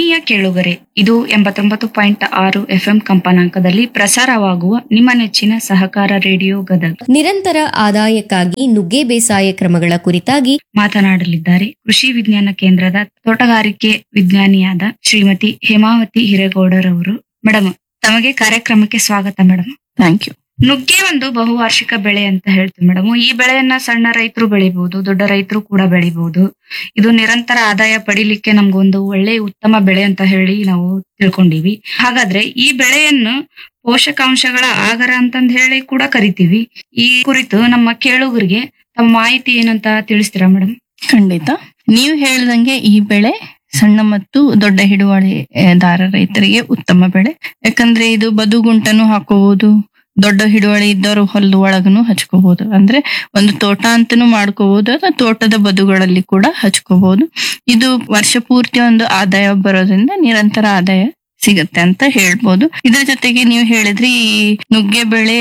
ಆತ್ಮೀಯ ಕೇಳುಗರೆ ಇದು ಎಂಬತ್ತೊಂಬತ್ತು ಪಾಯಿಂಟ್ ಆರು ಎಫ್ಎಂ ಕಂಪನಾಂಕದಲ್ಲಿ ಪ್ರಸಾರವಾಗುವ ನಿಮ್ಮ ನೆಚ್ಚಿನ ಸಹಕಾರ ರೇಡಿಯೋ ಗದಗ ನಿರಂತರ ಆದಾಯಕ್ಕಾಗಿ ನುಗ್ಗೆ ಬೇಸಾಯ ಕ್ರಮಗಳ ಕುರಿತಾಗಿ ಮಾತನಾಡಲಿದ್ದಾರೆ ಕೃಷಿ ವಿಜ್ಞಾನ ಕೇಂದ್ರದ ತೋಟಗಾರಿಕೆ ವಿಜ್ಞಾನಿಯಾದ ಶ್ರೀಮತಿ ಹೇಮಾವತಿ ಹಿರೇಗೌಡರವರು ಮೇಡಮ್ ತಮಗೆ ಕಾರ್ಯಕ್ರಮಕ್ಕೆ ಸ್ವಾಗತ ಮೇಡಮ್ ಥ್ಯಾಂಕ್ ಯು ನುಗ್ಗೆ ಒಂದು ಬಹುವಾರ್ಷಿಕ ಬೆಳೆ ಅಂತ ಹೇಳ್ತೀವಿ ಮೇಡಮ್ ಈ ಬೆಳೆಯನ್ನ ಸಣ್ಣ ರೈತರು ಬೆಳಿಬಹುದು ದೊಡ್ಡ ರೈತರು ಕೂಡ ಬೆಳಿಬಹುದು ಇದು ನಿರಂತರ ಆದಾಯ ಪಡಿಲಿಕ್ಕೆ ನಮ್ಗೊಂದು ಒಳ್ಳೆ ಉತ್ತಮ ಬೆಳೆ ಅಂತ ಹೇಳಿ ನಾವು ತಿಳ್ಕೊಂಡಿವಿ ಹಾಗಾದ್ರೆ ಈ ಬೆಳೆಯನ್ನು ಪೋಷಕಾಂಶಗಳ ಆಗರ ಅಂತಂದ್ ಹೇಳಿ ಕೂಡ ಕರಿತೀವಿ ಈ ಕುರಿತು ನಮ್ಮ ಕೇಳುಗರಿಗೆ ತಮ್ಮ ಮಾಹಿತಿ ಏನಂತ ತಿಳಿಸ್ತೀರಾ ಮೇಡಮ್ ಖಂಡಿತ ನೀವು ಹೇಳ್ದಂಗೆ ಈ ಬೆಳೆ ಸಣ್ಣ ಮತ್ತು ದೊಡ್ಡ ಹಿಡುವಳಿದಾರ ರೈತರಿಗೆ ಉತ್ತಮ ಬೆಳೆ ಯಾಕಂದ್ರೆ ಇದು ಬದುಗುಂಟನು ಹಾಕೋಬಹುದು ದೊಡ್ಡ ಹಿಡುವಳಿ ಇದ್ದವರು ಹೊಲದ ಒಳಗನು ಹಚ್ಕೋಬಹುದು ಅಂದ್ರೆ ಒಂದು ತೋಟ ಅಂತನೂ ಮಾಡ್ಕೋಬಹುದು ಅಥವಾ ತೋಟದ ಬದುಗಳಲ್ಲಿ ಕೂಡ ಹಚ್ಕೋಬಹುದು ಇದು ವರ್ಷ ಪೂರ್ತಿ ಒಂದು ಆದಾಯ ಬರೋದ್ರಿಂದ ನಿರಂತರ ಆದಾಯ ಸಿಗತ್ತೆ ಅಂತ ಹೇಳ್ಬೋದು ಇದ್ರ ಜೊತೆಗೆ ನೀವು ಹೇಳಿದ್ರಿ ಈ ನುಗ್ಗೆ ಬೆಳೆ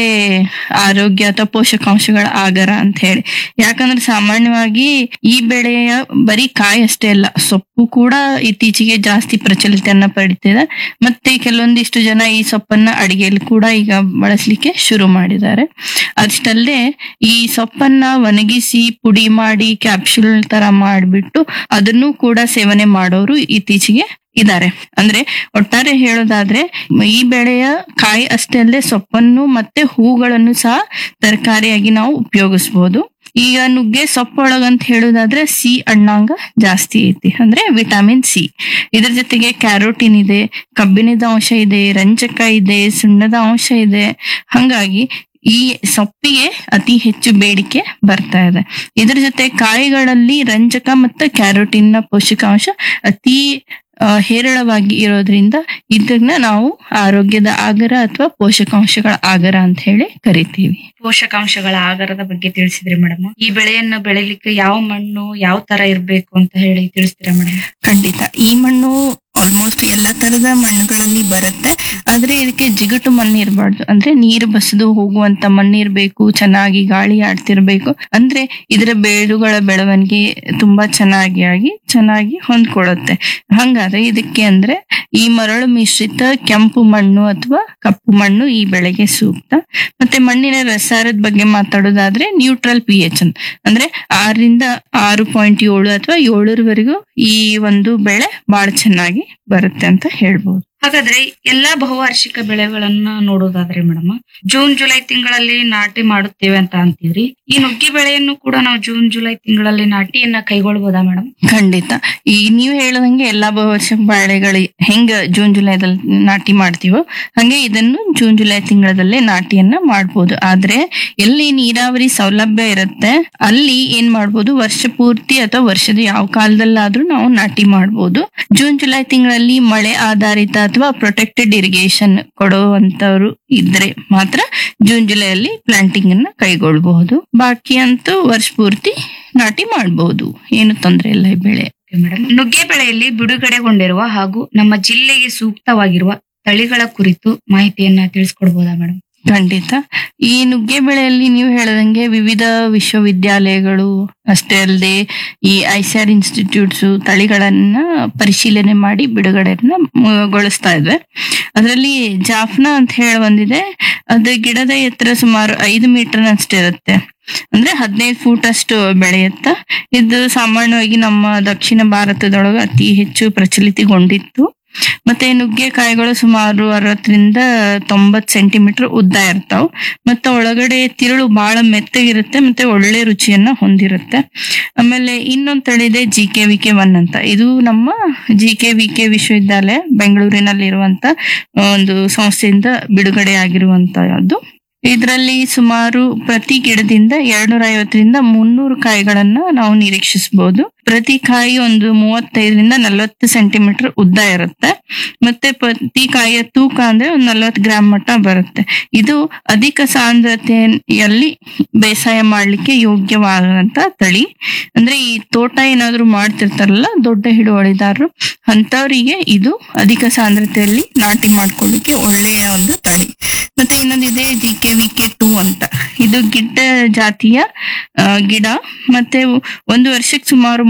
ಆರೋಗ್ಯ ಅಥವಾ ಪೋಷಕಾಂಶಗಳ ಆಗರ ಅಂತ ಹೇಳಿ ಯಾಕಂದ್ರೆ ಸಾಮಾನ್ಯವಾಗಿ ಈ ಬೆಳೆಯ ಬರೀ ಕಾಯಿ ಅಷ್ಟೇ ಅಲ್ಲ ಸೊಪ್ಪು ಕೂಡ ಇತ್ತೀಚೆಗೆ ಜಾಸ್ತಿ ಪ್ರಚಲಿತನ ಪಡಿತಿದೆ ಮತ್ತೆ ಕೆಲವೊಂದಿಷ್ಟು ಜನ ಈ ಸೊಪ್ಪನ್ನ ಅಡಿಗೆಯಲ್ಲಿ ಕೂಡ ಈಗ ಬಳಸಲಿಕ್ಕೆ ಶುರು ಮಾಡಿದ್ದಾರೆ ಅಷ್ಟಲ್ಲದೆ ಈ ಸೊಪ್ಪನ್ನ ಒಣಗಿಸಿ ಪುಡಿ ಮಾಡಿ ಕ್ಯಾಪ್ಸೂಲ್ ತರ ಮಾಡಿಬಿಟ್ಟು ಅದನ್ನು ಕೂಡ ಸೇವನೆ ಮಾಡೋರು ಇತ್ತೀಚೆಗೆ ಇದ್ದಾರೆ ಅಂದ್ರೆ ಒಟ್ಟಾರೆ ಹೇಳೋದಾದ್ರೆ ಈ ಬೆಳೆಯ ಕಾಯಿ ಅಷ್ಟೇ ಅಲ್ಲದೆ ಸೊಪ್ಪನ್ನು ಮತ್ತೆ ಹೂಗಳನ್ನು ಸಹ ತರಕಾರಿಯಾಗಿ ನಾವು ಉಪಯೋಗಿಸಬಹುದು ಈಗ ನುಗ್ಗೆ ಸೊಪ್ಪೊಳಗಂತ ಹೇಳೋದಾದ್ರೆ ಸಿ ಅಣ್ಣಾಂಗ ಜಾಸ್ತಿ ಐತಿ ಅಂದ್ರೆ ವಿಟಮಿನ್ ಸಿ ಇದ್ರ ಜೊತೆಗೆ ಕ್ಯಾರೋಟಿನ್ ಇದೆ ಕಬ್ಬಿಣದ ಅಂಶ ಇದೆ ರಂಜಕ ಇದೆ ಸುಣ್ಣದ ಅಂಶ ಇದೆ ಹಂಗಾಗಿ ಈ ಸೊಪ್ಪಿಗೆ ಅತಿ ಹೆಚ್ಚು ಬೇಡಿಕೆ ಬರ್ತಾ ಇದೆ ಇದ್ರ ಜೊತೆ ಕಾಯಿಗಳಲ್ಲಿ ರಂಜಕ ಮತ್ತು ಕ್ಯಾರೋಟಿನ್ ನ ಪೋಷಕಾಂಶ ಅತಿ ಆ, ಹೇರಳವಾಗಿ ಇರೋದ್ರಿಂದ ಇದನ್ನ ನಾವು ಆರೋಗ್ಯದ ಆಗರ ಅಥವಾ ಪೋಷಕಾಂಶಗಳ ಆಗರ ಅಂತ ಹೇಳಿ ಕರಿತೀವಿ ಪೋಷಕಾಂಶಗಳ ಆಗರದ ಬಗ್ಗೆ ತಿಳಿಸಿದ್ರಿ ಮೇಡಮ್ ಈ ಬೆಳೆಯನ್ನ ಬೆಳಿಲಿಕ್ಕೆ ಯಾವ ಮಣ್ಣು ಯಾವ ತರ ಇರ್ಬೇಕು ಅಂತ ಹೇಳಿ ತಿಳಿಸ್ತೀರಾ ಮೇಡಮ್ ಖಂಡಿತ ಈ ಮಣ್ಣು ಆಲ್ಮೋಸ್ಟ್ ಎಲ್ಲ ತರದ ಮಣ್ಣುಗಳಲ್ಲಿ ಬರುತ್ತೆ ಆದ್ರೆ ಇದಕ್ಕೆ ಜಿಗುಟು ಮಣ್ಣು ಇರಬಾರ್ದು ಅಂದ್ರೆ ನೀರು ಬಸದು ಹೋಗುವಂತ ಮಣ್ಣು ಇರಬೇಕು ಚೆನ್ನಾಗಿ ಗಾಳಿ ಆಡ್ತಿರ್ಬೇಕು ಅಂದ್ರೆ ಇದರ ಬೇರುಗಳ ಬೆಳವಣಿಗೆ ತುಂಬಾ ಚೆನ್ನಾಗಿ ಆಗಿ ಚೆನ್ನಾಗಿ ಹೊಂದ್ಕೊಳ್ಳುತ್ತೆ ಹಂಗಾದ್ರೆ ಇದಕ್ಕೆ ಅಂದ್ರೆ ಈ ಮರಳು ಮಿಶ್ರಿತ ಕೆಂಪು ಮಣ್ಣು ಅಥವಾ ಕಪ್ಪು ಮಣ್ಣು ಈ ಬೆಳೆಗೆ ಸೂಕ್ತ ಮತ್ತೆ ಮಣ್ಣಿನ ರಸಾರದ ಬಗ್ಗೆ ಮಾತಾಡೋದಾದ್ರೆ ನ್ಯೂಟ್ರಲ್ ಪಿ ಎಚ್ ಅಂದ್ರೆ ಆರರಿಂದ ಆರು ಪಾಯಿಂಟ್ ಏಳು ಅಥವಾ ಏಳರವರೆಗೂ ಈ ಒಂದು ಬೆಳೆ ಬಹಳ ಚೆನ್ನಾಗಿ ಬರುತ್ತೆ ಅಂತ ಹೇಳ್ಬೋದು ಹಾಗಾದ್ರೆ ಎಲ್ಲಾ ಬಹುವಾರ್ಷಿಕ ಬೆಳೆಗಳನ್ನ ನೋಡೋದಾದ್ರೆ ಮೇಡಮ್ ಜೂನ್ ಜುಲೈ ತಿಂಗಳಲ್ಲಿ ನಾಟಿ ಮಾಡುತ್ತೇವೆ ಅಂತ ಅಂತೀವ್ರಿ ಈ ನುಗ್ಗಿ ಬೆಳೆಯನ್ನು ಕೂಡ ನಾವು ಜೂನ್ ಜುಲೈ ತಿಂಗಳಲ್ಲಿ ನಾಟಿಯನ್ನ ಕೈಗೊಳ್ಬೋದಾ ಮೇಡಮ್ ಖಂಡಿತ ಈ ನೀವು ಹೇಳದಂಗೆ ಎಲ್ಲಾ ಬಹುವರ್ಷ ಬಾಳೆಗಳು ಹೆಂಗ ಜೂನ್ ಜುಲೈದಲ್ಲಿ ನಾಟಿ ಮಾಡ್ತೀವೋ ಹಂಗೆ ಇದನ್ನು ಜೂನ್ ಜುಲೈ ತಿಂಗಳದಲ್ಲೇ ನಾಟಿಯನ್ನ ಮಾಡ್ಬೋದು ಆದ್ರೆ ಎಲ್ಲಿ ನೀರಾವರಿ ಸೌಲಭ್ಯ ಇರುತ್ತೆ ಅಲ್ಲಿ ಏನ್ ಮಾಡ್ಬೋದು ವರ್ಷ ಪೂರ್ತಿ ಅಥವಾ ವರ್ಷದ ಯಾವ ಕಾಲದಲ್ಲಾದ್ರೂ ನಾವು ನಾಟಿ ಮಾಡ್ಬೋದು ಜೂನ್ ಜುಲೈ ತಿಂಗಳಲ್ಲಿ ಮಳೆ ಆಧಾರಿತ ಅಥವಾ ಪ್ರೊಟೆಕ್ಟೆಡ್ ಇರಿಗೇಷನ್ ಕೊಡುವಂತವ್ರು ಇದ್ರೆ ಮಾತ್ರ ಜೂನ್ ಜುಲೈಯಲ್ಲಿ ಪ್ಲಾಂಟಿಂಗ್ ಅನ್ನ ಕೈಗೊಳ್ಳಬಹುದು ಬಾಕಿ ಅಂತೂ ವರ್ಷ ಪೂರ್ತಿ ನಾಟಿ ಮಾಡಬಹುದು ಏನು ತೊಂದರೆ ಇಲ್ಲ ಈ ಬೆಳೆ ಮೇಡಮ್ ನುಗ್ಗೆ ಬೆಳೆಯಲ್ಲಿ ಬಿಡುಗಡೆಗೊಂಡಿರುವ ಹಾಗೂ ನಮ್ಮ ಜಿಲ್ಲೆಗೆ ಸೂಕ್ತವಾಗಿರುವ ತಳಿಗಳ ಕುರಿತು ಮಾಹಿತಿಯನ್ನ ತಿಳಿಸ್ಕೊಡ್ಬೋದಾ ಮೇಡಮ್ ಖಂಡಿತ ಈ ನುಗ್ಗೆ ಬೆಳೆಯಲ್ಲಿ ನೀವು ಹೇಳದಂಗೆ ವಿವಿಧ ವಿಶ್ವವಿದ್ಯಾಲಯಗಳು ಅಷ್ಟೇ ಅಲ್ಲದೆ ಈ ಐಸಿಆರ್ ಇನ್ಸ್ಟಿಟ್ಯೂಟ್ಸ್ ತಳಿಗಳನ್ನ ಪರಿಶೀಲನೆ ಮಾಡಿ ಬಿಡುಗಡೆಯನ್ನ ಮ- ಗೊಳಿಸ್ತಾ ಇದ್ವೆ ಅದರಲ್ಲಿ ಜಾಫ್ನಾ ಅಂತ ಹೇಳಿ ಒಂದಿದೆ ಅದು ಗಿಡದ ಎತ್ತರ ಸುಮಾರು ಐದು ಮೀಟರ್ ಅಷ್ಟೇ ಇರುತ್ತೆ ಅಂದ್ರೆ ಹದಿನೈದು ಫೂಟ್ ಅಷ್ಟು ಬೆಳೆಯುತ್ತ ಇದು ಸಾಮಾನ್ಯವಾಗಿ ನಮ್ಮ ದಕ್ಷಿಣ ಭಾರತದೊಳಗೆ ಅತಿ ಹೆಚ್ಚು ಪ್ರಚಲಿತಗೊಂಡಿತ್ತು ಮತ್ತೆ ನುಗ್ಗೆಕಾಯಿಗಳು ಸುಮಾರು ಅರವತ್ತರಿಂದ ತೊಂಬತ್ ಸೆಂಟಿಮೀಟರ್ ಉದ್ದ ಇರ್ತಾವ ಮತ್ತೆ ಒಳಗಡೆ ತಿರುಳು ಬಹಳ ಮೆತ್ತಗಿರುತ್ತೆ ಮತ್ತೆ ಒಳ್ಳೆ ರುಚಿಯನ್ನ ಹೊಂದಿರುತ್ತೆ ಆಮೇಲೆ ಇನ್ನೊಂದ್ ತಳಿ ಇದೆ G K V K one ಅಂತ ಇದು ನಮ್ಮ ಜಿ ಕೆ ವಿ ಕೆ ವಿಶ್ವವಿದ್ಯಾಲಯ ಬೆಂಗಳೂರಿನಲ್ಲಿರುವಂತ ಒಂದು ಸಂಸ್ಥೆಯಿಂದ ಬಿಡುಗಡೆ ಆಗಿರುವಂತಹದ್ದು ಇದರಲ್ಲಿ ಸುಮಾರು ಪ್ರತಿ ಗಿಡದಿಂದ ಎರಡ್ನೂರ ಐವತ್ತರಿಂದ ಮುನ್ನೂರು ಕಾಯಿಗಳನ್ನ ನಾವು ನಿರೀಕ್ಷಿಸಬಹುದು ಪ್ರತಿ ಕಾಯಿ ಒಂದು ಮೂವತ್ತೈದರಿಂದ ನಲವತ್ತು ಸೆಂಟಿಮೀಟರ್ ಉದ್ದ ಇರುತ್ತೆ ಮತ್ತೆ ಪ್ರತಿ ಕಾಯಿಯ ತೂಕ ಅಂದ್ರೆ ಒಂದು ನಲವತ್ತು ಗ್ರಾಮ್ ಮಟ್ಟ ಬರುತ್ತೆ ಇದು ಅಧಿಕ ಸಾಂದ್ರತೆಯಲ್ಲಿ ಬೇಸಾಯ ಮಾಡ್ಲಿಕ್ಕೆ ಯೋಗ್ಯವಾದಂತ ತಳಿ ಅಂದ್ರೆ ಈ ತೋಟ ಏನಾದ್ರು ಮಾಡ್ತಿರ್ತಾರಲ್ಲ ದೊಡ್ಡ ಹಿಡುವಳಿದಾರರು ಅಂತವರಿಗೆ ಇದು ಅಧಿಕ ಸಾಂದ್ರತೆಯಲ್ಲಿ ನಾಟಿ ಮಾಡ್ಕೊಳ್ಳಿಕ್ಕೆ ಒಳ್ಳೆಯ ಒಂದು ತಳಿ ಮತ್ತೆ ಇನ್ನೊಂದಿದೆ G K V K two ಅಂತ ಇದು ಗಿಡ್ಡ ಜಾತಿಯ ಆ, ಗಿಡ ಮತ್ತೆ ಒಂದು ವರ್ಷಕ್ಕೆ ಸುಮಾರು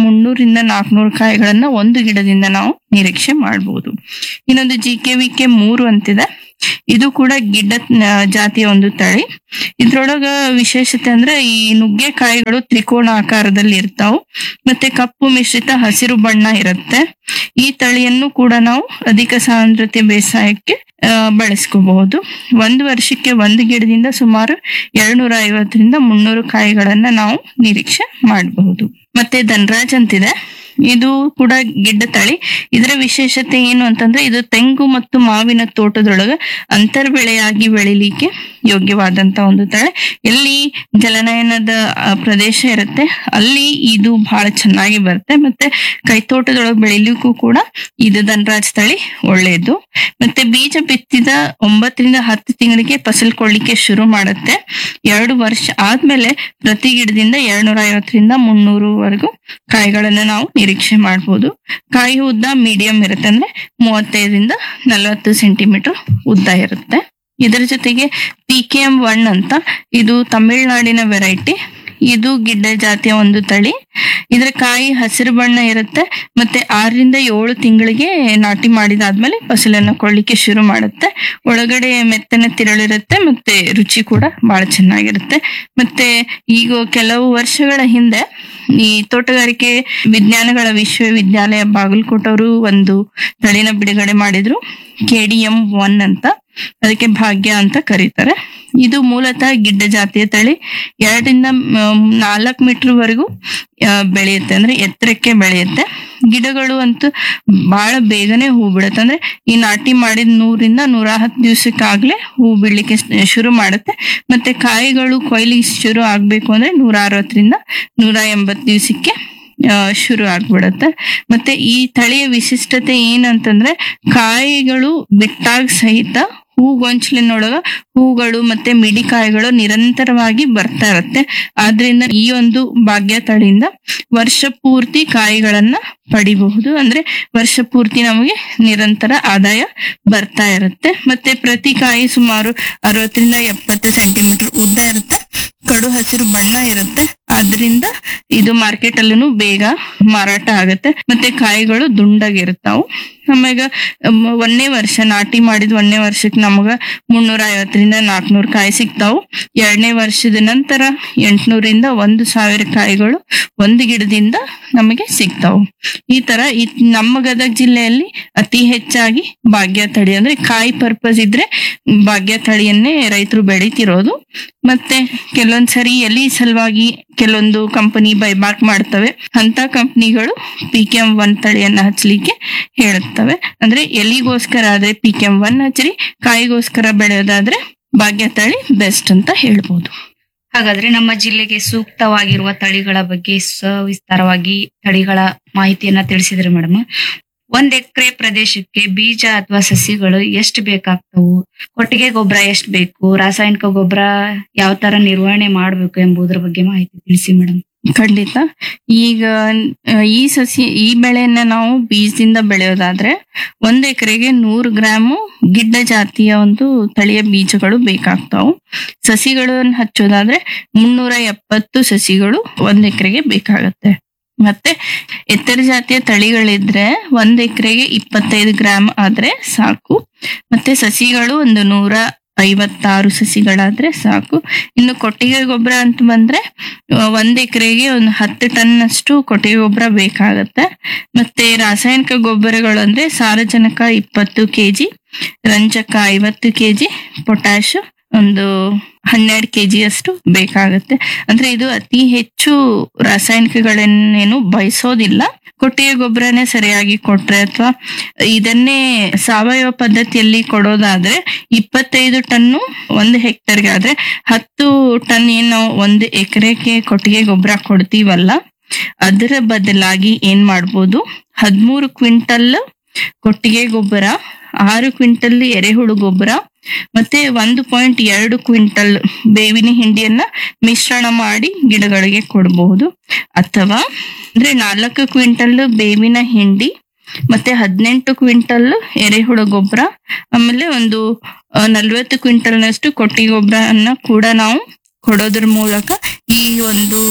ಮುನ್ನೂರಿಂದ ನಾಲ್ಕುನೂರು ಕಾಯಿಗಳನ್ನ ಒಂದು ಗಿಡದಿಂದ ನಾವು ನಿರೀಕ್ಷೆ ಮಾಡಬಹುದು ಇನ್ನೊಂದು ಜಿ ಕೆ ವಿ ಕೆ ಮೂರು ಅಂತಿದೆ ಇದು ಕೂಡ ಗಿಡ್ಡ ಆ, ಜಾತಿಯ ಒಂದು ತಳಿ ಇದ್ರೊಳಗ ವಿಶೇಷತೆ ಅಂದ್ರೆ ಈ ನುಗ್ಗೆಕಾಯಿಗಳು ತ್ರಿಕೋಣ ಆಕಾರದಲ್ಲಿ ಇರ್ತಾವು ಮತ್ತೆ ಕಪ್ಪು ಮಿಶ್ರಿತ ಹಸಿರು ಬಣ್ಣ ಇರುತ್ತೆ ಈ ತಳಿಯನ್ನು ಕೂಡ ನಾವು ಅಧಿಕ ಸಾಂದ್ರತೆ ಬೇಸಾಯಕ್ಕೆ ಆ, ಬಳಸ್ಕೋಬಹುದು ಒಂದು ವರ್ಷಕ್ಕೆ ಒಂದು ಗಿಡದಿಂದ ಸುಮಾರು ಎರಡ್ನೂರ ಐವತ್ತರಿಂದ ಮುನ್ನೂರು ಕಾಯಿಗಳನ್ನ ನಾವು ನಿರೀಕ್ಷೆ ಮಾಡಬಹುದು ಮತ್ತೆ ಧನರಾಜ್ ಅಂತಿದೆ ಇದು ಕೂಡ ಗಿಡ್ಡ ತಳಿ ಇದರ ವಿಶೇಷತೆ ಏನು ಅಂತಂದ್ರೆ ಇದು ತೆಂಗು ಮತ್ತು ಮಾವಿನ ತೋಟದೊಳಗ ಅಂತರ್ ಬೆಳೆಯಾಗಿ ಬೆಳಿಲಿಕ್ಕೆ ಯೋಗ್ಯವಾದಂತ ಒಂದು ತಳಿ ಎಲ್ಲಿ ಜಲನಯನದ ಆ, ಪ್ರದೇಶ ಇರುತ್ತೆ ಅಲ್ಲಿ ಇದು ಬಹಳ ಚೆನ್ನಾಗಿ ಬರುತ್ತೆ ಮತ್ತೆ ಕೈತೋಟದೊಳಗೆ ಬೆಳಿಲಿಕ್ಕೂ ಕೂಡ ಇದು ಧನರಾಜ್ ತಳಿ ಒಳ್ಳೆಯದು ಮತ್ತೆ ಬೀಜ ಬಿತ್ತಿದ ಒಂಬತ್ತರಿಂದ ಹತ್ತು ತಿಂಗಳಿಗೆ ಫಸಲ್ ಕೊಡ್ಲಿಕ್ಕೆ ಶುರು ಮಾಡುತ್ತೆ ಎರಡು ವರ್ಷ ಆದ್ಮೇಲೆ ಪ್ರತಿ ಗಿಡದಿಂದ ಎರಡ್ನೂರ ಐವತ್ತರಿಂದ ಮುನ್ನೂರುವರೆಗೂ ಕಾಯಿಗಳನ್ನ ನಾವು ನಿರೀಕ್ಷೆ ಮಾಡಬಹುದು ಕಾಯಿ ಉದ್ದ ಮೀಡಿಯಂ ಇರುತ್ತೆ ಅಂದ್ರೆ ಮೂವತ್ತೈದರಿಂದ ನಲವತ್ತು ಸೆಂಟಿಮೀಟರ್ ಉದ್ದ ಇರುತ್ತೆ ಇದರ ಜೊತೆಗೆ ಪಿ ಕೆ ಎಂ ಒನ್ ಅಂತ ಇದು ತಮಿಳುನಾಡಿನ ವೆರೈಟಿ ಇದು ಗಿಡ್ಡ ಜಾತಿಯ ಒಂದು ತಳಿ ಇದರ ಕಾಯಿ ಹಸಿರು ಬಣ್ಣ ಇರುತ್ತೆ ಮತ್ತೆ ಆರರಿಂದ ಏಳು ತಿಂಗಳಿಗೆ ನಾಟಿ ಮಾಡಿದಾದ್ಮೇಲೆ ಫಸಲನ್ನು ಕೊಡ್ಲಿಕ್ಕೆ ಶುರು ಮಾಡುತ್ತೆ ಒಳಗಡೆ ಮೆತ್ತನೆ ತಿರಳಿರುತ್ತೆ ಮತ್ತೆ ರುಚಿ ಕೂಡ ಬಹಳ ಚೆನ್ನಾಗಿರುತ್ತೆ ಮತ್ತೆ ಈಗ ಕೆಲವು ವರ್ಷಗಳ ಹಿಂದೆ ಈ ತೋಟಗಾರಿಕೆ ವಿಜ್ಞಾನಗಳ ವಿಶ್ವವಿದ್ಯಾಲಯ ಬಾಗಲಕೋಟವರು ಒಂದು ತಳಿನ ಬಿಡುಗಡೆ ಮಾಡಿದ್ರು ಕೆ ಡಿ ಎಂ ಒನ್ ಅಂತ ಅದಕ್ಕೆ ಭಾಗ್ಯ ಅಂತ ಕರೀತಾರೆ ಇದು ಮೂಲತಃ ಗಿಡ್ಡ ಜಾತಿಯ ತಳಿ ಎರಡರಿಂದ ನಾಲ್ಕು ಮೀಟರ್ ವರೆಗೂ ಆ, ಬೆಳೆಯುತ್ತೆ ಅಂದ್ರೆ ಎತ್ತರಕ್ಕೆ ಬೆಳೆಯುತ್ತೆ ಗಿಡಗಳು ಅಂತೂ ಬಹಳ ಬೇಗನೆ ಹೂ ಬಿಡುತ್ತೆ ಅಂದ್ರೆ ಈ ನಾಟಿ ಮಾಡಿದ ನೂರಿಂದ ನೂರ ಹತ್ತು ದಿವಸಕ್ಕಾಗ್ಲೇ ಹೂ ಬಿಡ್ಲಿಕ್ಕೆ ಸ್- ಶುರು ಮಾಡುತ್ತೆ ಮತ್ತೆ ಕಾಯಿಗಳು ಕೊಯ್ಲಿಗೆ ಶುರು ಆಗ್ಬೇಕು ಅಂದ್ರೆ ನೂರ ಅರವತ್ತರಿಂದ ನೂರ ಎಂಬತ್ತು ದಿವಸಕ್ಕೆ ಆ, ಶುರು ಆಗ್ಬಿಡತ್ತೆ ಮತ್ತೆ ಈ ತಳಿಯ ವಿಶಿಷ್ಟತೆ ಏನಂತಂದ್ರೆ ಕಾಯಿಗಳು ಬಿಟ್ಟಾಗ ಸಹಿತ ಹೂಗೊಂಚಲಿನೊಳಗ ಹೂಗಳು ಮತ್ತೆ ಮಿಡಿಕಾಯಿಗಳು ನಿರಂತರವಾಗಿ ಬರ್ತಾ ಇರುತ್ತೆ ಆದ್ರಿಂದ ಈ ಒಂದು ಭಾಗ್ಯ ತಳಿಯಿಂದ ವರ್ಷ ಪೂರ್ತಿ ಕಾಯಿಗಳನ್ನ ಪಡಿಬಹುದು ಅಂದ್ರೆ ವರ್ಷ ಪೂರ್ತಿ ನಮಗೆ ನಿರಂತರ ಆದಾಯ ಬರ್ತಾ ಇರುತ್ತೆ ಮತ್ತೆ ಪ್ರತಿ ಕಾಯಿ ಸುಮಾರು ಅರವತ್ತರಿಂದ ಎಪ್ಪತ್ತು ಸೆಂಟಿಮೀಟರ್ ಉದ್ದ ಇರುತ್ತೆ ಕಡು ಹಸಿರು ಬಣ್ಣ ಇರುತ್ತೆ ಆದ್ರಿಂದ ಇದು ಮಾರ್ಕೆಟ್ ಅಲ್ಲೂ ಬೇಗ ಮಾರಾಟ ಆಗುತ್ತೆ ಮತ್ತೆ ಕಾಯಿಗಳು ದುಂಡಾಗಿರ್ತಾವು ಆಮ್ಯಾಗ ಮ್, ಒಂದನೇ ವರ್ಷ ನಾಟಿ ಮಾಡಿದ ಒಂದನೇ ವರ್ಷಕ್ಕೆ ನಮಗ ಮುನ್ನೂರ ಐವತ್ತರಿಂದ ನಾಲ್ಕನೂರು ಕಾಯಿ ಸಿಗ್ತಾವು ಎರಡನೇ ವರ್ಷದ ನಂತರ ಎಂಟ್ನೂರಿಂದ ಒಂದು ಸಾವಿರ ಕಾಯಿಗಳು ಒಂದು ಗಿಡದಿಂದ ನಮಗೆ ಸಿಗ್ತಾವು ಈ ತರ ಈ ನಮ್ಮ ಗದಗ ಜಿಲ್ಲೆಯಲ್ಲಿ ಅತಿ ಹೆಚ್ಚಾಗಿ ಭಾಗ್ಯ ತಳಿ ಅಂದ್ರೆ ಕಾಯಿ ಪರ್ಪಸ್ ಇದ್ರೆ ಭಾಗ್ಯ ತಳಿಯನ್ನೇ ರೈತರು ಬೆಳಿತಿರೋದು ಮತ್ತೆ ಕೆಲವೊಂದ್ಸರಿ ಎಲಿ ಸಲುವಾಗಿ ಕೆಲವೊಂದು ಕಂಪನಿ ಬೈಬ್ಯಾಕ್ ಮಾಡ್ತವೆ ಅಂತ ಕಂಪನಿಗಳು ಪಿ ಕೆ ಎಂ ಒನ್ ತಳಿಯನ್ನ ಹಚ್ಚಲಿಕ್ಕೆ ಹೇಳುತ್ತವೆ ಅಂದ್ರೆ ಎಲಿಗೋಸ್ಕರ ಆದ್ರೆ ಪಿ ಕೆ ಎಂ ಒನ್ ಹಚ್ಚಿರಿ ಕಾಯಿಗೋಸ್ಕರ ಬೆಳೆಯೋದಾದ್ರೆ ಭಾಗ್ಯ ತಳಿ ಬೆಸ್ಟ್ ಅಂತ ಹೇಳ್ಬೋದು ಹಾಗಾದ್ರೆ ನಮ್ಮ ಜಿಲ್ಲೆಗೆ ಸೂಕ್ತವಾಗಿರುವ ತಳಿಗಳ ಬಗ್ಗೆ ಸವಿಸ್ತಾರವಾಗಿ ತಳಿಗಳ ಮಾಹಿತಿಯನ್ನ ತಿಳಿಸಿದ್ರಿ ಮೇಡಮ್ ಒಂದ್ ಎಕರೆ ಪ್ರದೇಶಕ್ಕೆ ಬೀಜ ಅಥವಾ ಸಸಿಗಳು ಎಷ್ಟು ಬೇಕಾಗ್ತವು ಕೊಟ್ಟಿಗೆ ಗೊಬ್ಬರ ಎಷ್ಟು ಬೇಕು ರಾಸಾಯನಿಕ ಗೊಬ್ಬರ ಯಾವ ತರ ನಿರ್ವಹಣೆ ಮಾಡ್ಬೇಕು ಎಂಬುದರ ಬಗ್ಗೆ ಮಾಹಿತಿ ತಿಳಿಸಿ ಮೇಡಮ್ ಖಂಡಿತ ಈಗ ಆ, ಈ ಸಸಿ ಈ ಬೆಳೆಯನ್ನ ನಾವು ಬೀಜದಿಂದ ಬೆಳೆಯೋದಾದ್ರೆ ಒಂದ್ ಎಕರೆಗೆ ನೂರು ಗ್ರಾಮು ಗಿಡ್ಡ ಜಾತಿಯ ಒಂದು ತಳಿಯ ಬೀಜಗಳು ಬೇಕಾಗ್ತಾವು ಸಸಿಗಳನ್ನು ಹಚ್ಚೋದಾದ್ರೆ ಮುನ್ನೂರ ಎಪ್ಪತ್ತು ಸಸಿಗಳು ಒಂದ್ ಎಕರೆಗೆ ಬೇಕಾಗತ್ತೆ ಮತ್ತೆ ಎತ್ತರ ಜಾತಿಯ ತಳಿಗಳಿದ್ರೆ ಒಂದ್ ಎಕರೆಗೆ ಇಪ್ಪತ್ತೈದು ಗ್ರಾಮ್ ಆದ್ರೆ ಸಾಕು ಮತ್ತೆ ಸಸಿಗಳು ಒಂದು ನೂರ ಐವತ್ತಾರು ಸಸಿಗಳಾದ್ರೆ ಸಾಕು ಇನ್ನು ಕೊಟ್ಟಿಗೆ ಗೊಬ್ಬರ ಅಂತ ಬಂದ್ರೆ ಆ, ಒಂದ್ ಎಕರೆಗೆ ಒಂದು ಹತ್ತು ಟನ್ ಅಷ್ಟು ಕೊಟ್ಟಿಗೆ ಗೊಬ್ಬರ ಬೇಕಾಗತ್ತೆ ಮತ್ತೆ ರಾಸಾಯನಿಕ ಗೊಬ್ಬರಗಳು ಅಂದ್ರೆ ಸಾರಜನಕ ಇಪ್ಪತ್ತು ಕೆಜಿ ರಂಜಕ ಐವತ್ತು ಕೆಜಿ ಪೊಟ್ಯಾಶ್ ಒಂದು ಹನ್ನೆರಡು ಕೆಜಿ ಅಷ್ಟು ಬೇಕಾಗತ್ತೆ ಅಂದ್ರೆ ಇದು ಅತಿ ಹೆಚ್ಚು ರಾಸಾಯನಿಕಗಳನ್ನೇನು ಬಯಸೋದಿಲ್ಲ ಕೊಟ್ಟಿಗೆ ಗೊಬ್ಬರನೇ ಸರಿಯಾಗಿ ಕೊಟ್ರೆ ಅಥವಾ ಇದನ್ನೇ ಸಾವಯವ ಪದ್ಧತಿಯಲ್ಲಿ ಕೊಡೋದಾದ್ರೆ ಇಪ್ಪತ್ತೈದು ಟನ್ನು ಒಂದು ಹೆಕ್ಟರ್ಗೆ ಆದ್ರೆ ಹತ್ತು ಟನ್ ಏನ್ ನಾವು ಒಂದು ಎಕರೆಗೆ ಕೊಟ್ಟಿಗೆ ಗೊಬ್ಬರ ಕೊಡ್ತೀವಲ್ಲ ಅದರ ಬದಲಾಗಿ ಏನ್ ಮಾಡ್ಬೋದು ಹದಿಮೂರು ಕ್ವಿಂಟಲ್ ಕೊಟ್ಟಿಗೆ ಗೊಬ್ಬರ ಆರು ಕ್ವಿಂಟಲ್ ಎರೆಹುಳು ಗೊಬ್ಬರ ಮತ್ತೆ ಒಂದು ಪಾಯಿಂಟ್ ಎರಡು ಕ್ವಿಂಟಲ್ ಬೇವಿನ ಹಿಂಡಿಯನ್ನ ಮಿಶ್ರಣ ಮಾಡಿ ಗಿಡಗಳಿಗೆ ಕೊಡಬಹುದು ಅಥವಾ ಅಂದ್ರೆ ನಾಲ್ಕು ಕ್ವಿಂಟಲ್ ಬೇವಿನ ಹಿಂಡಿ ಮತ್ತೆ ಹದಿನೆಂಟು ಕ್ವಿಂಟಲ್ ಎರೆಹುಳ ಗೊಬ್ಬರ ಆಮೇಲೆ ಒಂದು ಆ, ನಲ್ವತ್ತು ಕ್ವಿಂಟಲ್ನಷ್ಟು ಕೊಟ್ಟಿಗೆ ಗೊಬ್ಬರನ್ನ ಕೂಡ ನಾವು ಕೊಡೋದ್ರ ಮೂಲಕ ಈ ಒಂದು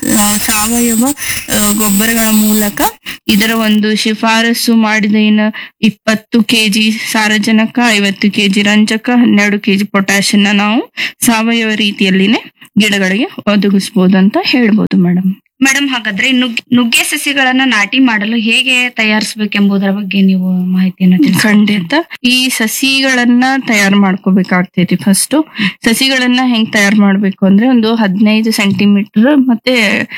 ಆ, ಸಾವಯವ ಆ, ಗೊಬ್ಬರಗಳ ಮೂಲಕ ಇದರ ಒಂದು ಶಿಫಾರಸು ಮಾಡಿದ ಏನು ಇಪ್ಪತ್ತು ಕೆಜಿ ಸಾರಜನಕ ಐವತ್ತು ಕೆಜಿ ರಂಜಕ ಹನ್ನೆರಡು ಕೆಜಿ ಪೊಟ್ಯಾಷಿಯನ್ನ ನಾವು ಸಾವಯವ ರೀತಿಯಲ್ಲಿನೇ ಗಿಡಗಳಿಗೆ ಒದಗಿಸ್ಬೋದು ಅಂತ ಹೇಳ್ಬೋದು ಮೇಡಮ್ ಮೇಡಮ್ ಹಾಗಾದ್ರೆ ನುಗ್- ನುಗ್ಗೆ ಸಸಿಗಳನ್ನ ನಾಟಿ ಮಾಡಲು ಹೇಗೆ ತಯಾರಿಸಬೇಕೆಂಬುದರ ಬಗ್ಗೆ ನೀವು ಮಾಹಿತಿಯನ್ನು ತಿಳಿಸಿ ಖಂಡಿತ ಈ ಸಸಿಗಳನ್ನ ತಯಾರು ಮಾಡ್ಕೋಬೇಕಾಗ್ತೈತಿ ಫಸ್ಟ್ ಸಸಿಗಳನ್ನ ಹೆಂಗ್ ತಯಾರು ಮಾಡ್ಬೇಕು ಅಂದ್ರೆ ಒಂದು ಹದಿನೈದು ಸೆಂಟಿಮೀಟರ್ ಮತ್ತೆ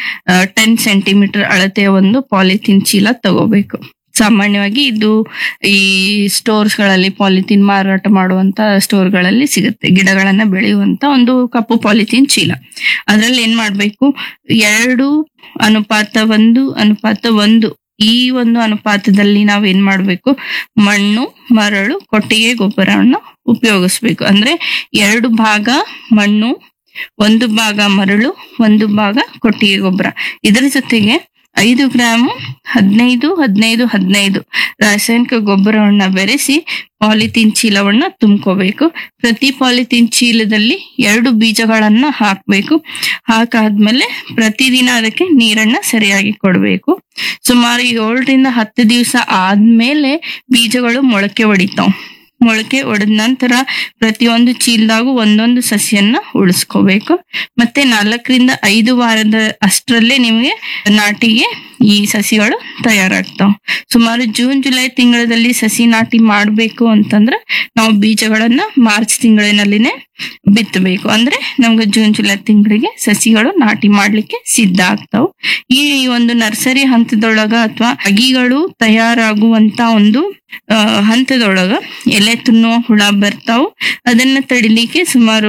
ಟೆನ್ ಸೆಂಟಿಮೀಟರ್ ಅಳತೆಯ ಒಂದು ಪಾಲಿಥಿನ್ ಚೀಲ ತಗೋಬೇಕು ಸಾಮಾನ್ಯವಾಗಿ ಇದು ಈ ಸ್ಟೋರ್ಸ್ ಗಳಲ್ಲಿ ಪಾಲಿಥಿನ್ ಮಾರಾಟ ಮಾಡುವಂತ ಸ್ಟೋರ್ ಗಳಲ್ಲಿ ಸಿಗುತ್ತೆ ಗಿಡಗಳನ್ನ ಬೆಳೆಯುವಂತ ಒಂದು ಕಪ್ಪು ಪಾಲಿಥಿನ್ ಚೀಲ ಅದ್ರಲ್ಲಿ ಏನ್ ಮಾಡ್ಬೇಕು ಎರಡು ಅನುಪಾತ ಒಂದು ಅನುಪಾತ ಒಂದು ಈ ಒಂದು ಅನುಪಾತದಲ್ಲಿ ನಾವ್ ಏನ್ ಮಾಡ್ಬೇಕು ಮಣ್ಣು ಮರಳು ಕೊಟ್ಟಿಗೆ ಗೊಬ್ಬರವನ್ನು ಉಪಯೋಗಿಸ್ಬೇಕು ಅಂದ್ರೆ ಎರಡು ಭಾಗ ಮಣ್ಣು ಒಂದು ಭಾಗ ಮರಳು ಒಂದು ಭಾಗ ಕೊಟ್ಟಿಗೆ ಗೊಬ್ಬರ ಇದರ ಜೊತೆಗೆ ಐದು ಗ್ರಾಮ್ ಹದಿನೈದು ಹದಿನೈದು ಹದಿನೈದು ರಾಸಾಯನಿಕ ಗೊಬ್ಬರವನ್ನ ಬೆರೆಸಿ ಪಾಲಿಥೀನ್ ಚೀಲವನ್ನ ತುಂಬ್ಕೋಬೇಕು ಪ್ರತಿ ಪಾಲಿಥೀನ್ ಚೀಲದಲ್ಲಿ ಎರಡು ಬೀಜಗಳನ್ನ ಹಾಕ್ಬೇಕು ಹಾಕಾದ್ಮೇಲೆ ಪ್ರತಿದಿನ ಅದಕ್ಕೆ ನೀರನ್ನ ಸರಿಯಾಗಿ ಕೊಡ್ಬೇಕು ಸುಮಾರು ಏಳರಿಂದ ಹತ್ತು ದಿವಸ ಆದ್ಮೇಲೆ ಬೀಜಗಳು ಮೊಳಕೆ ಹೊಡಿತಾವ್ ಮೊಳಕೆ ಒಡೆದ ನಂತರ ಪ್ರತಿಯೊಂದು ಚೀಲದಾಗೂ ಒಂದೊಂದು ಸಸಿಯನ್ನ ಉಳಿಸ್ಕೋಬೇಕು ಮತ್ತೆ ನಾಲ್ಕರಿಂದ ಐದು ವಾರದ ಅಷ್ಟರಲ್ಲೇ ನಿಮಗೆ ನಾಟಿಗೆ ಈ ಸಸಿಗಳು ತಯಾರಾಗ್ತಾವ ಸುಮಾರು ಜೂನ್ ಜುಲೈ ತಿಂಗಳಲ್ಲಿ ಸಸಿ ನಾಟಿ ಮಾಡ್ಬೇಕು ಅಂತಂದ್ರೆ ನಾವು ಬೀಜಗಳನ್ನ ಮಾರ್ಚ್ ತಿಂಗಳಿನಲ್ಲಿನೇ ಬಿತ್ತಬೇಕು ಅಂದ್ರೆ ನಮ್ಗೆ ಜೂನ್ ಜುಲೈ ತಿಂಗಳಿಗೆ ಸಸಿಗಳು ನಾಟಿ ಮಾಡ್ಲಿಕ್ಕೆ ಸಿದ್ಧ ಆಗ್ತಾವ್ ಈ ಒಂದು ನರ್ಸರಿ ಹಂತದೊಳಗ ಅಥವಾ ಅಗಿಗಳು ತಯಾರಾಗುವಂತ ಒಂದು ಆ, ಹಂತದೊಳಗ ಎಲೆ ತಿನ್ನುವ ಹುಳ ಬರ್ತಾವ್ ಅದನ್ನ ತಡಿಲಿಕ್ಕೆ ಸುಮಾರು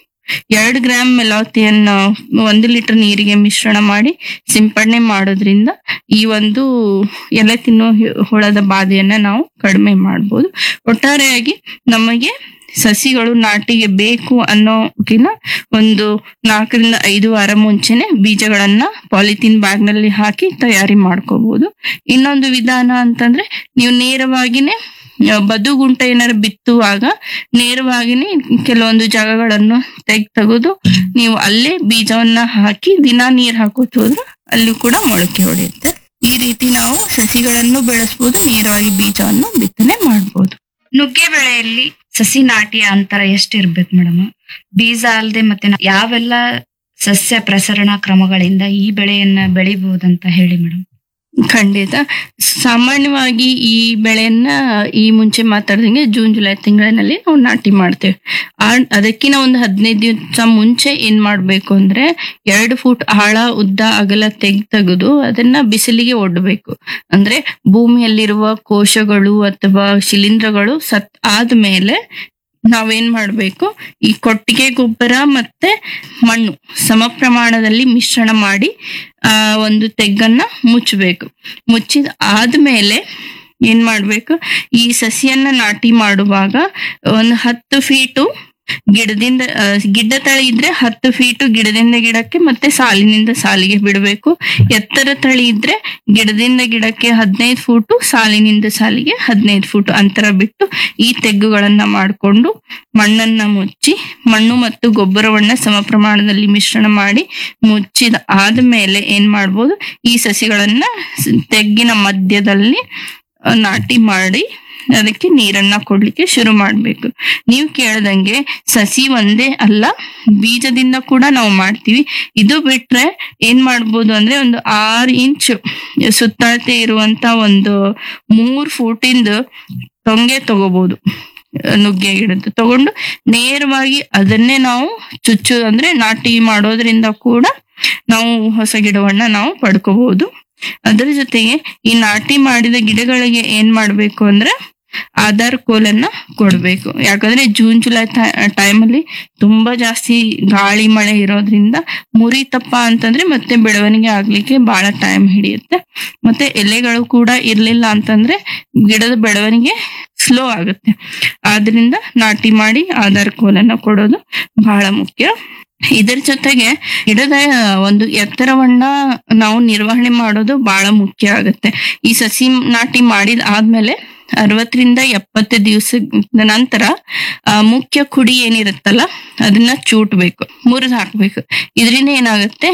ಎರಡು ಗ್ರಾಮ್ ಮೆಲಾವತಿಯನ್ನ ಒಂದು ಲೀಟರ್ ನೀರಿಗೆ ಮಿಶ್ರಣ ಮಾಡಿ ಸಿಂಪಡಣೆ ಮಾಡೋದ್ರಿಂದ ಈ ಒಂದು ಎಲೆ ತಿನ್ನುವ ಹು- ಹುಳದ ಬಾಧೆಯನ್ನ ನಾವು ಕಡಿಮೆ ಮಾಡ್ಬೋದು ಒಟ್ಟಾರೆಯಾಗಿ ನಮಗೆ ಸಸಿಗಳು ನಾಟಿಗೆ ಬೇಕು ಅನ್ನೋಕಿನ ಒಂದು ನಾಲ್ಕರಿಂದ ಐದು ವಾರ ಮುಂಚೆನೆ ಬೀಜಗಳನ್ನ ಪಾಲಿಥಿನ್ ಬ್ಯಾಗ್ ನಲ್ಲಿ ಹಾಕಿ ತಯಾರಿ ಮಾಡ್ಕೋಬಹುದು ಇನ್ನೊಂದು ವಿಧಾನ ಅಂತಂದ್ರೆ ನೀವು ನೇರವಾಗಿನೇ ಆ, ಬದುಗುಂಟ ಏನಾರು ಬಿತ್ತುವಾಗ ನೇರವಾಗಿನೇ ಕೆಲವೊಂದು ಜಾಗಗಳನ್ನು ತೆಗ್ ತೆಗೆದು ನೀವು ಅಲ್ಲೇ ಬೀಜವನ್ನ ಹಾಕಿ ದಿನಾ ನೀರ್ ಹಾಕೋತ ಹೋದ್ರೆ ಅಲ್ಲಿ ಕೂಡ ಮೊಳಕೆ ಹೊಡೆಯುತ್ತೆ ಈ ರೀತಿ ನಾವು ಸಸಿಗಳನ್ನು ಬೆಳೆಸ್ಬೋದು ನೇರವಾಗಿ ಬೀಜವನ್ನು ಬಿತ್ತನೆ ಮಾಡ್ಬೋದು ನುಗ್ಗೆ ಬೆಳೆಯಲ್ಲಿ ಸಸಿ ನಾಟಿಯ ಅಂತರ ಎಷ್ಟಿರ್ಬೇಕು ಮೇಡಮ್ ಬೀಜ ಅಲ್ಲದೆ ಮತ್ತೆ ನಾ- ಯಾವೆಲ್ಲ ಸಸ್ಯ ಪ್ರಸರಣ ಕ್ರಮಗಳಿಂದ ಈ ಬೆಳೆಯನ್ನ ಬೆಳಿಬಹುದಂತ ಹೇಳಿ ಮೇಡಮ್ ಖಂಡಿತ ಸಾಮಾನ್ಯವಾಗಿ ಈ ಬೆಳೆಯನ್ನ ಈ ಮುಂಚೆ ಮಾತಾಡ್ದಂಗೆ ಜೂನ್ ಜುಲೈ ತಿಂಗಳಿನಲ್ಲಿ ನಾವು ನಾಟಿ ಮಾಡ್ತೇವೆ ಆ ಅದಕ್ಕಿಂತ ಒಂದು ಹದಿನೈದು ದಿವಸ ಮುಂಚೆ ಏನ್ ಮಾಡ್ಬೇಕು ಅಂದ್ರೆ ಎರಡು ಫೂಟ್ ಆಳ ಉದ್ದ ಅಗಲ ತೆಗ್ ತೆಗೆದು ಅದನ್ನ ಬಿಸಿಲಿಗೆ ಒಡ್ಬೇಕು ಅಂದ್ರೆ ಭೂಮಿಯಲ್ಲಿರುವ ಕೋಶಗಳು ಅಥವಾ ಶಿಲೀಂಧ್ರಗಳು ಸತ್ ಆದ್ಮೇಲೆ ನಾವೇನ್ ಮಾಡ್ಬೇಕು ಈ ಕೊಟ್ಟಿಗೆ ಗೊಬ್ಬರ ಮತ್ತೆ ಮಣ್ಣು ಸಮ ಪ್ರಮಾಣದಲ್ಲಿ ಮಿಶ್ರಣ ಮಾಡಿ ಆ ಒಂದು ತೆಗ್ಗನ್ನ ಮುಚ್ಚಬೇಕು ಮುಚ್ಚಿದ ಆದ್ಮೇಲೆ ಏನ್ ಮಾಡ್ಬೇಕು ಈ ಸಸಿಯನ್ನ ನಾಟಿ ಮಾಡುವಾಗ ಒಂದು ಹತ್ತು ಫೀಟು ಗಿಡದಿಂದ ಆ, ಗಿಡ್ಡ ತಳಿ ಇದ್ರೆ ಹತ್ತು ಫೀಟು ಗಿಡದಿಂದ ಗಿಡಕ್ಕೆ ಮತ್ತೆ ಸಾಲಿನಿಂದ ಸಾಲಿಗೆ ಬಿಡಬೇಕು ಎತ್ತರ ತಳಿ ಇದ್ರೆ ಗಿಡದಿಂದ ಗಿಡಕ್ಕೆ ಹದಿನೈದು ಫೂಟು ಸಾಲಿನಿಂದ ಸಾಲಿಗೆ ಹದಿನೈದು ಫೂಟ್ ಅಂತರ ಬಿಟ್ಟು ಈ ತೆಗ್ಗುಗಳನ್ನ ಮಾಡಿಕೊಂಡು ಮಣ್ಣನ್ನ ಮುಚ್ಚಿ ಮಣ್ಣು ಮತ್ತು ಗೊಬ್ಬರವನ್ನ ಸಮ ಪ್ರಮಾಣದಲ್ಲಿ ಮಿಶ್ರಣ ಮಾಡಿ ಮುಚ್ಚಿದ ಆದ್ಮೇಲೆ ಏನ್ ಮಾಡ್ಬೋದು ಈ ಸಸಿಗಳನ್ನ ಸ್- ತೆಗ್ಗಿನ ಮಧ್ಯದಲ್ಲಿ ಆ, ನಾಟಿ ಮಾಡಿ ಅದಕ್ಕೆ ನೀರನ್ನ ಕೊಡ್ಲಿಕ್ಕೆ ಶುರು ಮಾಡ್ಬೇಕು ನೀವು ಕೇಳ್ದಂಗೆ ಸಸಿ ಒಂದೇ ಅಲ್ಲ ಬೀಜದಿಂದ ಕೂಡ ನಾವು ಮಾಡ್ತೀವಿ ಇದು ಬಿಟ್ರೆ ಏನ್ ಮಾಡ್ಬೋದು ಅಂದ್ರೆ ಒಂದು ಆರು ಇಂಚ್ ಸುತ್ತಳತೆ ಇರುವಂತ ಒಂದು ಮೂರ್ ಫೂಟಿಂದ ತೊಂಗೆ ತಗೋಬಹುದು ನುಗ್ಗೆ ಗಿಡದ್ದು ತಗೊಂಡು ನೇರವಾಗಿ ಅದನ್ನೇ ನಾವು ಚುಚ್ಚು ಅಂದ್ರೆ ನಾಟಿ ಮಾಡೋದ್ರಿಂದ ಕೂಡ ನಾವು ಹೊಸ ಗಿಡವನ್ನ ನಾವು ಪಡ್ಕೋಬಹುದು ಅದರ ಜೊತೆಗೆ ಈ ನಾಟಿ ಮಾಡಿದ ಗಿಡಗಳಿಗೆ ಏನ್ ಮಾಡ್ಬೇಕು ಅಂದ್ರೆ ಆಧಾರ್ ಕೋಲನ್ನ ಕೊಡ್ಬೇಕು ಯಾಕಂದ್ರೆ ಜೂನ್ ಜುಲೈ ಟೈಮಲ್ಲಿ ತುಂಬಾ ಜಾಸ್ತಿ ಗಾಳಿ ಮಳೆ ಇರೋದ್ರಿಂದ ಮುರಿತಪ್ಪ ಅಂತಂದ್ರೆ ಮತ್ತೆ ಬೆಳವಣಿಗೆ ಆಗ್ಲಿಕ್ಕೆ ಬಹಳ ಟೈಮ್ ಹಿಡಿಯುತ್ತೆ ಮತ್ತೆ ಎಲೆಗಳು ಕೂಡ ಇರ್ಲಿಲ್ಲ ಅಂತಂದ್ರೆ ಗಿಡದ ಬೆಳವಣಿಗೆ ಸ್ಲೋ ಆಗುತ್ತೆ ಆದ್ರಿಂದ ನಾಟಿ ಮಾಡಿ ಆಧಾರ್ ಕೋಲನ್ನ ಕೊಡೋದು ಬಹಳ ಮುಖ್ಯ ಇದರ ಜೊತೆಗೆ ಗಿಡದ ಒಂದು ಎತ್ತರವನ್ನ ನಾವು ನಿರ್ವಹಣೆ ಮಾಡೋದು ಬಹಳ ಮುಖ್ಯ ಆಗುತ್ತೆ ಈ ಸಸಿ ನಾಟಿ ಮಾಡಿದ ಆದ್ಮೇಲೆ ಅರವತ್ತರಿಂದ ಎಪ್ಪತ್ತು ದಿವಸದ ನಂತರ ಆ, ಮುಖ್ಯ ಕುಡಿ ಏನಿರುತ್ತಲ್ಲ ಅದನ್ನ ಚೂಟ್ಬೇಕು ಮುರಿದು ಹಾಕ್ಬೇಕು ಇದರಿಂದ ಏನಾಗುತ್ತೆ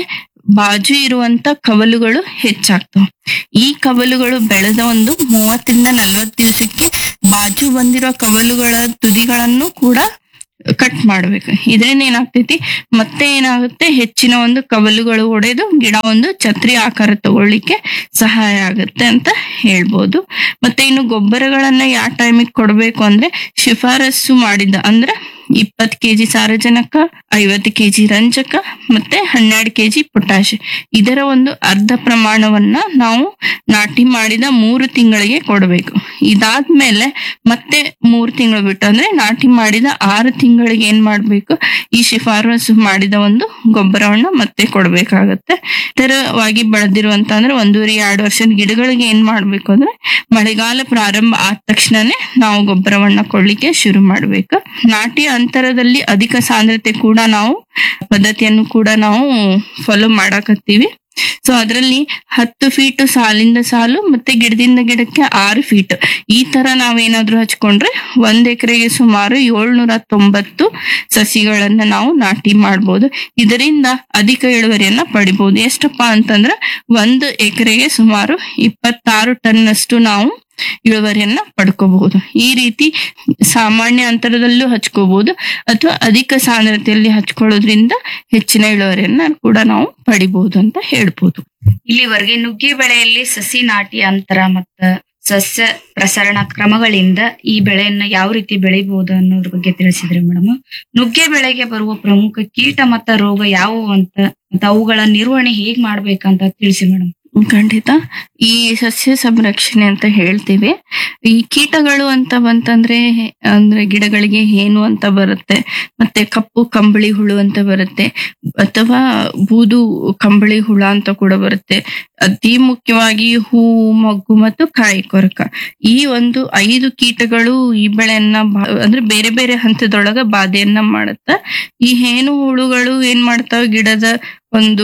ಬಾಜು ಇರುವಂತ ಕವಲುಗಳು ಹೆಚ್ಚಾಗ್ತವೆ ಈ ಕವಲುಗಳು ಬೆಳೆದ ಒಂದು ಮೂವತ್ತರಿಂದ ನಲವತ್ತು ದಿವಸಕ್ಕೆ ಬಾಜು ಬಂದಿರೋ ಕವಲುಗಳ ತುದಿಗಳನ್ನು ಕೂಡ ಕಟ್ ಮಾಡ್ಬೇಕು ಇದರಿಂದ ಏನಾಗ್ತೈತಿ ಮತ್ತೆ ಏನಾಗುತ್ತೆ ಹೆಚ್ಚಿನ ಒಂದು ಕವಲುಗಳು ಒಡೆದು ಗಿಡ ಒಂದು ಛತ್ರಿ ಆಕಾರ ತಗೊಳ್ಳಿಕ್ಕೆ ಸಹಾಯ ಆಗುತ್ತೆ ಅಂತ ಹೇಳ್ಬೋದು ಮತ್ತೆ ಇನ್ನು ಗೊಬ್ಬರಗಳನ್ನ ಯಾವ ಟೈಮಿಗೆ ಕೊಡ್ಬೇಕು ಅಂದ್ರೆ ಶಿಫಾರಸು ಮಾಡಿದ ಅಂದ್ರೆ ಇಪ್ಪತ್ ಕೆಜಿ ಸಾರಜನಕ ಐವತ್ತು ಕೆಜಿ ರಂಜಕ ಮತ್ತೆ ಹನ್ನೆರಡು ಕೆಜಿ ಪೊಟ್ಯಾಶ್ ಇದರ ಒಂದು ಅರ್ಧ ಪ್ರಮಾಣವನ್ನ ನಾವು ನಾಟಿ ಮಾಡಿದ ಮೂರು ತಿಂಗಳಿಗೆ ಕೊಡಬೇಕು ಇದಾದ್ಮೇಲೆ ಮತ್ತೆ ಮೂರು ತಿಂಗಳು ಬಿಟ್ಟು ಅಂದ್ರೆ ನಾಟಿ ಮಾಡಿದ ಆರು ತಿಂಗಳಿಗೆ ಏನ್ ಮಾಡ್ಬೇಕು ಈ ಶಿಫಾರಸು ಮಾಡಿದ ಒಂದು ಗೊಬ್ಬರವನ್ನ ಮತ್ತೆ ಕೊಡ್ಬೇಕಾಗತ್ತೆ ಇತರವಾಗಿ ಬೆಳೆದಿರುವಂತ ಅಂದ್ರೆ ಒಂದೂವರೆ ಎರಡು ವರ್ಷದ ಗಿಡಗಳಿಗೆ ಏನ್ ಮಾಡ್ಬೇಕು ಅಂದ್ರೆ ಮಳೆಗಾಲ ಪ್ರಾರಂಭ ಆದ ತಕ್ಷಣನೇ ನಾವು ಗೊಬ್ಬರವನ್ನ ಕೊಡ್ಲಿಕ್ಕೆ ಶುರು ಮಾಡ್ಬೇಕು ನಾಟಿ ಅಂತರದಲ್ಲಿ ಅಧಿಕ ಸಾಂದ್ರತೆ ಕೂಡ ನಾವು ಪದ್ಧತಿಯನ್ನು ಕೂಡ ನಾವು ಫಾಲೋ ಮಾಡಾಕತ್ತೀವಿ ಸೊ ಅದರಲ್ಲಿ ಹತ್ತು ಫೀಟ್ ಸಾಲಿಂದ ಸಾಲು ಮತ್ತೆ ಗಿಡದಿಂದ ಗಿಡಕ್ಕೆ ಆರು ಫೀಟ್ ಈ ತರ ನಾವೇನಾದ್ರೂ ಹಚ್ಕೊಂಡ್ರೆ ಒಂದ್ ಎಕರೆಗೆ ಸುಮಾರು ಏಳ್ನೂರ ತೊಂಬತ್ತು ಸಸಿಗಳನ್ನ ನಾವು ನಾಟಿ ಮಾಡ್ಬೋದು ಇದರಿಂದ ಅಧಿಕ ಇಳುವರಿಯನ್ನ ಪಡಿಬಹುದು ಎಷ್ಟಪ್ಪ ಅಂತಂದ್ರ ಒಂದು ಎಕರೆಗೆ ಸುಮಾರು ಇಪ್ಪತ್ತಾರು ಟನ್ ಅಷ್ಟು ನಾವು ಇಳುವರಿಯನ್ನ ಪಡ್ಕೋಬಹುದು ಈ ರೀತಿ ಸಾಮಾನ್ಯ ಅಂತರದಲ್ಲೂ ಹಚ್ಕೋಬಹುದು ಅಥವಾ ಅಧಿಕ ಸಾಂದ್ರತೆಯಲ್ಲಿ ಹಚ್ಕೊಳ್ಳೋದ್ರಿಂದ ಹೆಚ್ಚಿನ ಇಳುವರಿಯನ್ನ ಕೂಡ ನಾವು ಪಡಿಬಹುದು ಅಂತ ಹೇಳ್ಬೋದು ಇಲ್ಲಿವರೆಗೆ ನುಗ್ಗೆ ಬೆಳೆಯಲ್ಲಿ ಸಸಿ ನಾಟಿ ಅಂತರ ಮತ್ತ ಸಸ್ಯ ಪ್ರಸರಣ ಕ್ರಮಗಳಿಂದ ಈ ಬೆಳೆಯನ್ನ ಯಾವ ರೀತಿ ಬೆಳಿಬಹುದು ಅನ್ನೋದ್ರ ಬಗ್ಗೆ ತಿಳಿಸಿದ್ರಿ ಮೇಡಮ್ ನುಗ್ಗೆ ಬೆಳೆಗೆ ಬರುವ ಪ್ರಮುಖ ಕೀಟ ಮತ್ತ ರೋಗ ಯಾವುವು ಅಂತ ಮತ್ತೆ ಅವುಗಳ ನಿರ್ವಹಣೆ ಹೇಗ್ ಮಾಡ್ಬೇಕಂತ ತಿಳಿಸಿ ಮೇಡಮ್ ಖಂಡಿತ ಈ ಸಸ್ಯ ಸಂರಕ್ಷಣೆ ಅಂತ ಹೇಳ್ತೀವಿ ಈ ಕೀಟಗಳು ಅಂತ ಬಂತಂದ್ರೆ ಅಂದ್ರೆ ಗಿಡಗಳಿಗೆ ಹೇನು ಅಂತ ಬರುತ್ತೆ ಮತ್ತೆ ಕಪ್ಪು ಕಂಬಳಿ ಹುಳು ಅಂತ ಬರುತ್ತೆ ಅಥವಾ ಬೂದು ಕಂಬಳಿ ಹುಳ ಅಂತ ಕೂಡ ಬರುತ್ತೆ ಅತಿ ಮುಖ್ಯವಾಗಿ ಹೂವು ಮೊಗ್ಗು ಮತ್ತು ಕಾಯಿ ಕೊರಕ ಈ ಒಂದು ಐದು ಕೀಟಗಳು ಈ ಬೆಳೆಯನ್ನ ಬಾ- ಅಂದ್ರೆ ಬೇರೆ ಬೇರೆ ಹಂತದೊಳಗ ಬಾಧೆಯನ್ನ ಮಾಡುತ್ತ ಈ ಹೇನು ಹುಳುಗಳು ಏನ್ ಮಾಡ್ತಾವ ಗಿಡದ ಒಂದು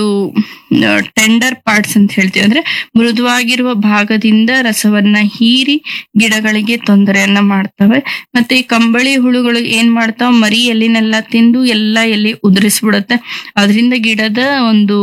ಟೆಂಡರ್ ಪಾರ್ಟ್ಸ್ ಅಂತ ಹೇಳ್ತೀವಿ ಅಂದ್ರೆ ಮೃದುವಾಗಿರುವ ಭಾಗದಿಂದ ರಸವನ್ನ ಹೀರಿ ಗಿಡಗಳಿಗೆ ತೊಂದರೆಯನ್ನ ಮಾಡ್ತವೆ ಮತ್ತೆ ಈ ಕಂಬಳಿ ಹುಳುಗಳು ಏನ್ ಮಾಡ್ತಾವ ಮರಿ ಎಲ್ಲಿನೆಲ್ಲ ತಿಂದು ಎಲ್ಲ ಎಲ್ಲಿ ಉದುರಿಸ್ಬಿಡುತ್ತೆ ಅದರಿಂದ ಗಿಡದ ಒಂದು